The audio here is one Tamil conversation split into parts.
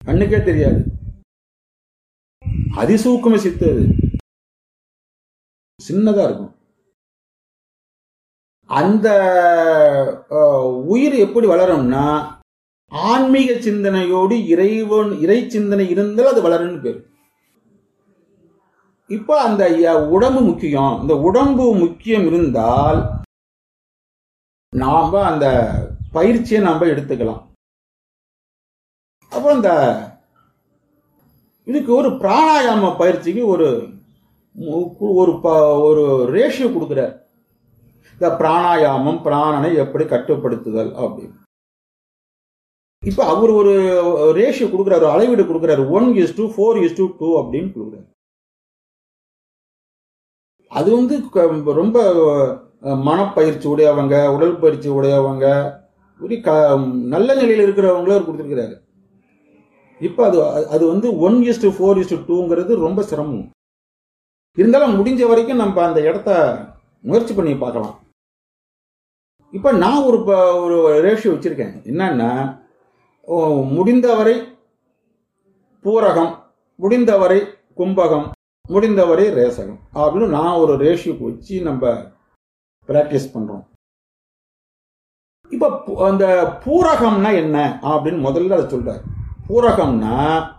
கண்ணுக்கே தெரியாது அதிசூக்கும சித்து அது சின்னதா இருக்கும் அந்த அஹ், உயிர் எப்படி வளரும்னா ஆன்மீக சிந்தனையோடு இறைவன் இறை சிந்தனை இருந்தால் அது வளரும்னு பேர் இப்போ அந்த ய- உடம்பு முக்கியம் இந்த உடம்பு முக்கியம் இருந்தால் நாம அந்த பயிற்சியை நாம எடுத்துக்கலாம் அப்புறம் இந்த இதுக்கு ஒரு பிராணாயாம பயிற்சிக்கு ஒரு மு- ஒரு ப- ஒரு ரேஷியோ கொடுக்குறார் இந்த பிராணாயாமம் பிராணனை எப்படி கட்டுப்படுத்துதல் அப்படின்னு இப்ப அவர் ஒரு ரேஷியோ கொடுக்குறாரு ஒரு அளவீடு கொடுக்குறாரு one is two four is two two அப்படின்னு கொடுக்குறாரு அது வந்து க- ரொம்ப அஹ், மனப்பயிற்சி உடையவங்க உடல் பயிற்சி உடையவங்க ஒரு க நல்ல நிலையில் இருக்கிறவங்கள அவர் கொடுத்துருக்கிறாரு இப்போ அது அது வந்து one is to four is to டூங்கிறது ரொம்ப சிரமம் இருந்தாலும் முடிஞ்ச வரைக்கும் நம்ம அந்த இடத்த முயற்சி பண்ணி பார்க்கலாம் இப்போ நான் ஒரு ப- ஒரு ரேஷியோ வச்சிருக்கேன் என்னன்னா ஓ, முடிந்தவரை பூரகம் முடிந்தவரை கும்பகம் முடிந்தவரை ரேசகம் அப்படின்னு நான் ஒரு ரேஷியோ வச்சு நம்ம பிராக்டிஸ் பண்றோம் இப்ப பு- அந்த பூரகம்னா என்ன அப்படின்னு முதல்ல அதை சொல்றாரு பூரகம்னா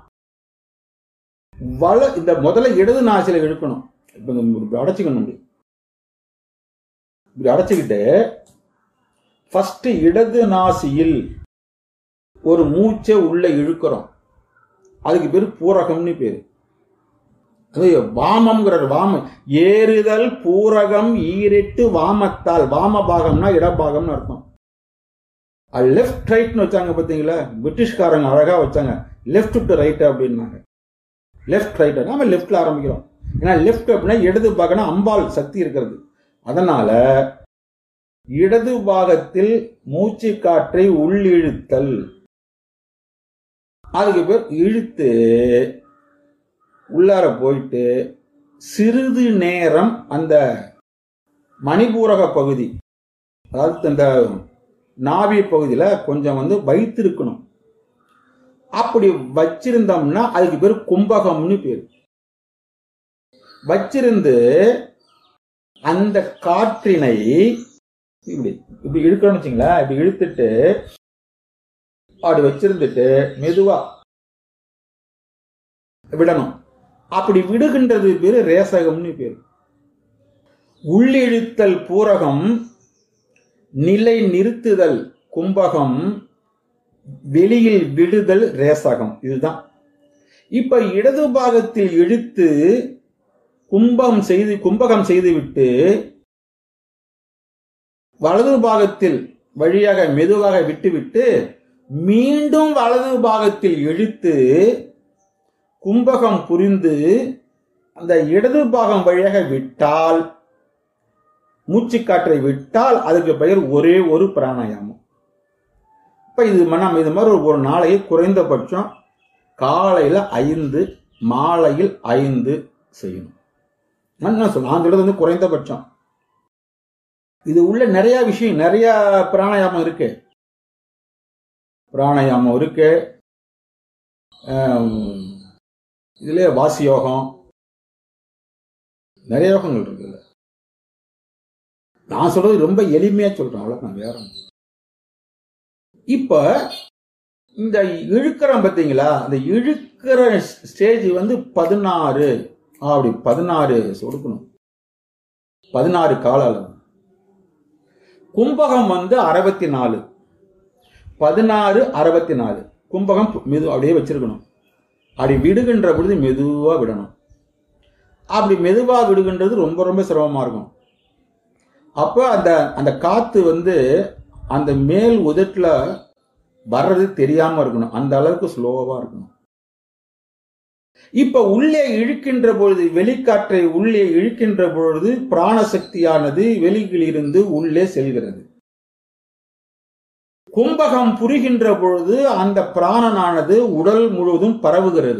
வல இந்த முதல்ல இடது நாசில இழுக்கணும் இப்ப இந்த இப்படி அடைச்சிக்கணும் இப்படி. இப்படி அடைச்சுக்கிட்டு ஃபர்ஸ்ட் இடது நாசியில் ஒரு மூச்சை உள்ள இழுக்கிறோம் அதுக்கு பேர் பூரகம்னு பேரு அது வாமம்ங்கிறார் வாம ஏறுதல் பூரகம் ஈரெட்டு வாமத்தால் வாம பாகம்னா இடபாகம்னு அர்த்தம் லெஃப்ட் ரைட்னு வச்சாங்க பாத்தீங்களா பிரிட்டிஷ்காரங்க அழகா வச்சாங்க லெஃப்ட் டு ரைட் அப்படின்னாங்க லெஃப்ட் ரைட் நாம லெஃப்ட்ல ஆரம்பிக்கிறோம் ஏன்னா லெஃப்ட் அப்படின்னா இடது பாகம்னா அம்பாள் சக்தி இருக்கிறது அதனால இடது பாகத்தில் மூச்சு காற்றை உள்ளிழுத்தல் அதுக்கு பேர் இழுத்து உள்ளார போயிட்டு சிறிது நேரம் அந்த மணிபூரக பகுதி அதாவது இந்த நாவி பகுதியில கொஞ்சம் வந்து வைத்திருக்கணும் அப்படி வச்சிருந்தோம்னா அதுக்கு பேர் கும்பகம்னு பேர் வச்சிருந்து அந்த காற்றினை இப்படி இப்படி இழுக்கணும்னு வச்சுங்களேன் இப்படி இழுத்துட்டு அப்படி வச்சிருந்துட்டு மெதுவா விடணும் அப்படி விடுகின்றது பேரு ரேசகம்னு பேரு உள்ளிழுத்தல் பூரகம் நிலை நிறுத்துதல் கும்பகம் வெளியில் விடுதல் ரேசகம் இதுதான் இப்ப இடது பாகத்தில் இழுத்து கும்பம் செய்து கும்பகம் செய்துவிட்டு வலது பாகத்தில் வழியாக மெதுவாக விட்டுவிட்டு மீண்டும் வலது பாகத்தில் இழுத்து கும்பகம் புரிந்து அந்த இடது பாகம் வழியாக விட்டால் மூச்சுக்காற்றை விட்டால் அதுக்கு பெயர் ஒரே ஒரு பிராணாயாமம் இப்ப இது ம- நம்ம இது மாதிரி ஒரு நாளைக்கு குறைந்தபட்சம் காலையில ஐந்து மாலையில் ஐந்து செய்யணும் நான் நான் சொல்ல- நான் சொல்றது வந்து குறைந்தபட்சம் இது உள்ள நிறைய விஷயம் நிறைய பிராணாயாமம் இருக்கு பிராணாயாமம் இருக்கு ஆம், இதுல வாசி யோகம் நிறைய யோகங்கள் இருக்கு இதுல. நான் சொல்றது ரொம்ப எளிமையா சொல்றேன் அவ்வளவுதான் வேற ஒண்ணும். இப்ப இந்த இழுக்கிறோம் பாத்தீங்களா அந்த இழுக்கிற ஸ்டேஜ் வந்து பதினாறு அப்படி பதினாறு சொடுக்கணும் பதினாறு கால அளவு கும்பகம் வந்து அறுபத்தி நாலு பதினாறு அறுபத்தி நாலு கும்பகம் மெது அப்படியே வச்சிருக்கணும் அப்படி விடுகின்ற பொழுது மெதுவா விடணும் அப்படி மெதுவா விடுகின்றது ரொம்ப ரொம்ப சிரமமா இருக்கும் அப்போ அந்த அந்த காத்து வந்து அந்த மேல் உதட்டுல வர்றது தெரியாம இருக்கணும் அந்த அளவுக்கு ஸ்லோவா இருக்கணும் இப்ப உள்ளே இழுக்கின்ற பொழுது வெளிக்காற்றை உள்ளே இழுக்கின்ற பொழுது பிராணசக்தியானது வெளியிலிருந்து உள்ளே செல்கிறது கும்பகம் புரிகின்ற பொழுது அந்த பிராணனானது உடல் முழுவதும் பரவுகிறது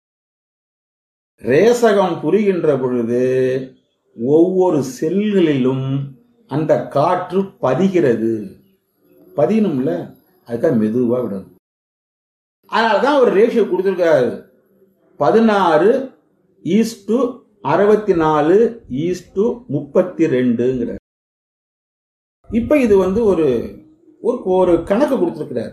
ரேசகம் புரிகின்ற பொழுது ஒவ்வொரு செல்களிலும் அந்த காற்று பதிகிறது பதியணும்ல அதுக்காக மெதுவா விடணும் அதனாலதான் ஒரு ரேஷியோ கொடுத்துருக்காரு பதினாறு ஈஸ்டு அறுபத்தி நாலு ஈஸ்டு முப்பத்தி ரெண்டுங்கிற இப்ப இது வந்து ஒரு ஒரு ஒரு கணக்கு கொடுத்துருக்கிறார்